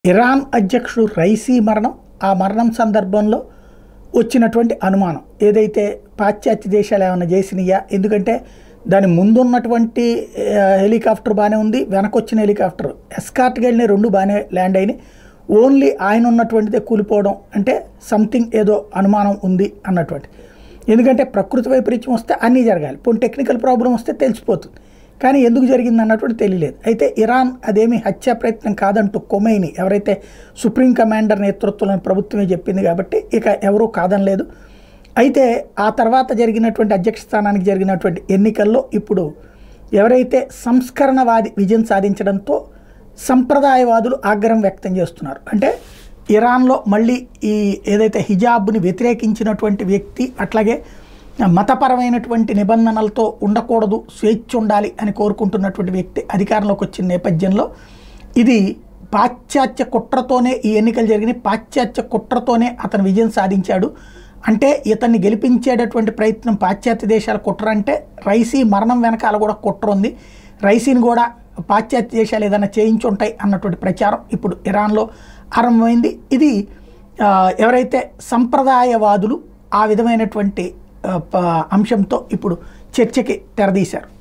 Iran అధ్యక్షుడు Raisi మరణం ఆ మరణం సందర్భంలో వచ్చినటువంటి అనుమానం ఏదైతే పాశ్చాత్య దేశాలు ఏమైనా చేసినాయా ఎందుకంటే దాని ముందున్నటువంటి ఆ, హెలికాప్టర్ బాగానే ఉంది వెనకొచ్చిన హెలికాప్టర్ ఎస్కార్ట్కి వెళ్ళిన రెండు బాగానే ల్యాండ్ అయినాయి ఓన్లీ ఆయన ఉన్నటువంటిదే కూలిపోవడం అంటే సంథింగ్ ఏదో అనుమానం ఉంది అన్నటువంటి ఎందుకంటే ప్రకృతి వైపరీత్యం వస్తే అన్నీ జరగాలి పోనీ టెక్నికల్ ప్రాబ్లం వస్తే తెలిసిపోతుంది కానీ ఎందుకు జరిగింది అన్నటువంటి తెలియలేదు అయితే ఇరాన్ అదేమి హత్యా ప్రయత్నం కాదంటూ కొమైని ఎవరైతే సుప్రీం కమాండర్ నేతృత్వంలోని ప్రభుత్వమే చెప్పింది కాబట్టి ఇక ఎవరూ కాదనలేదు అయితే ఆ తర్వాత జరిగినటువంటి అధ్యక్ష స్థానానికి జరిగినటువంటి ఎన్నికల్లో ఇప్పుడు ఎవరైతే సంస్కరణవాది విజయం సాధించడంతో సంప్రదాయవాదులు ఆగ్రహం వ్యక్తం చేస్తున్నారు అంటే ఇరాన్లో మళ్ళీ ఈ ఏదైతే హిజాబ్ని వ్యతిరేకించినటువంటి వ్యక్తి అట్లాగే మతపరమైనటువంటి నిబంధనలతో ఉండకూడదు స్వేచ్ఛ ఉండాలి అని కోరుకుంటున్నటువంటి వ్యక్తి అధికారంలోకి వచ్చిన నేపథ్యంలో ఇది పాశ్చాత్య కుట్రతోనే ఈ ఎన్నికలు జరిగినాయి పాశ్చాత్య కుట్రతోనే అతను విజయం సాధించాడు అంటే ఇతన్ని గెలిపించేటటువంటి ప్రయత్నం పాశ్చాత్య దేశాల కుట్ర అంటే రైసీ మరణం వెనకాల కూడా కుట్ర ఉంది రైసీని కూడా పాశ్చాత్య దేశాలు ఏదైనా చేయించుంటాయి అన్నటువంటి ప్రచారం ఇప్పుడు ఇరాన్లో ఆరంభమైంది ఇది ఆ, ఎవరైతే సంప్రదాయవాదులు ఆ విధమైనటువంటి ఆ, ప- అంశంతో ఇప్పుడు చర్చకి తెరదీశారు